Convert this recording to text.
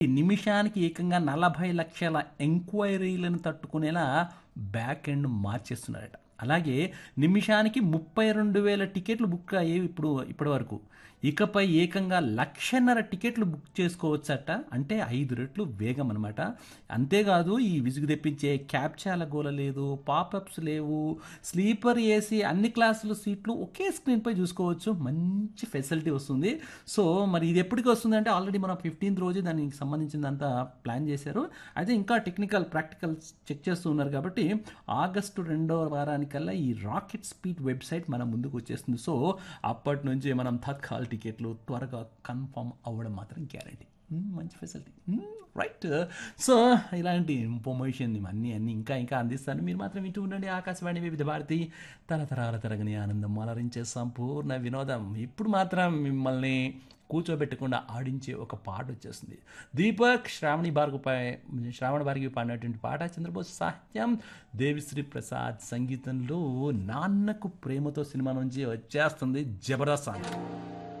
నిమిషానికి ఏకంగా నలభై లక్షల ఎంక్వైరీలను తట్టుకునేలా బ్యాక్ ఎండ్ మార్చేస్తున్నారట అలాగే నిమిషానికి ముప్పై రెండు వేల టికెట్లు బుక్ అయ్యేవి ఇప్పుడు ఇప్పటి వరకు ఇకపై ఏకంగా లక్షన్నర టికెట్లు బుక్ చేసుకోవచ్చట అంటే ఐదు రెట్లు వేగం అనమాట అంతేకాదు ఈ విసుగు తెప్పించే క్యాప్చాల గోల లేదు పాపప్స్ లేవు స్లీపర్ ఏసీ అన్ని క్లాసుల సీట్లు ఒకే స్క్రీన్పై చూసుకోవచ్చు మంచి ఫెసిలిటీ వస్తుంది సో మరి ఇది ఎప్పటికి వస్తుంది అంటే ఆల్రెడీ మనం ఫిఫ్టీన్త్ రోజు దానికి సంబంధించిందంతా ప్లాన్ చేశారు అయితే ఇంకా టెక్నికల్ ప్రాక్టికల్ చెక్ చేస్తూ ఉన్నారు కాబట్టి ఆగస్టు రెండవ వారానికల్లా ఈ రాకెట్ స్పీడ్ వెబ్సైట్ మన ముందుకు వచ్చేస్తుంది సో అప్పటి నుంచి మనం తత్కాల్ టికెట్లు త్వరగా కన్ఫర్మ్ అవ్వడం మాత్రం గ్యారంటీ మంచి ఫెసిలిటీ రైట్ సో ఇలాంటి ఇన్ఫర్మేషన్ అన్నీ అన్నీ ఇంకా ఇంకా అందిస్తాను మీరు మాత్రం ఇటు ఉండండి ఆకాశవాణి వివిధ భారతి తరతరాల తరగని ఆనందం అలరించే సంపూర్ణ వినోదం ఇప్పుడు మాత్రం మిమ్మల్ని కూర్చోబెట్టకుండా ఆడించే ఒక పాట వచ్చేస్తుంది దీపక్ శ్రావణి భార్గవపై శ్రావణ భార్గవి పాడినటువంటి పాట చంద్రబోస్ సాహిత్యం దేవిశ్రీ ప్రసాద్ సంగీతంలో నాన్నకు ప్రేమతో సినిమా నుంచి వచ్చేస్తుంది జబర్దస్త్ సాంగ్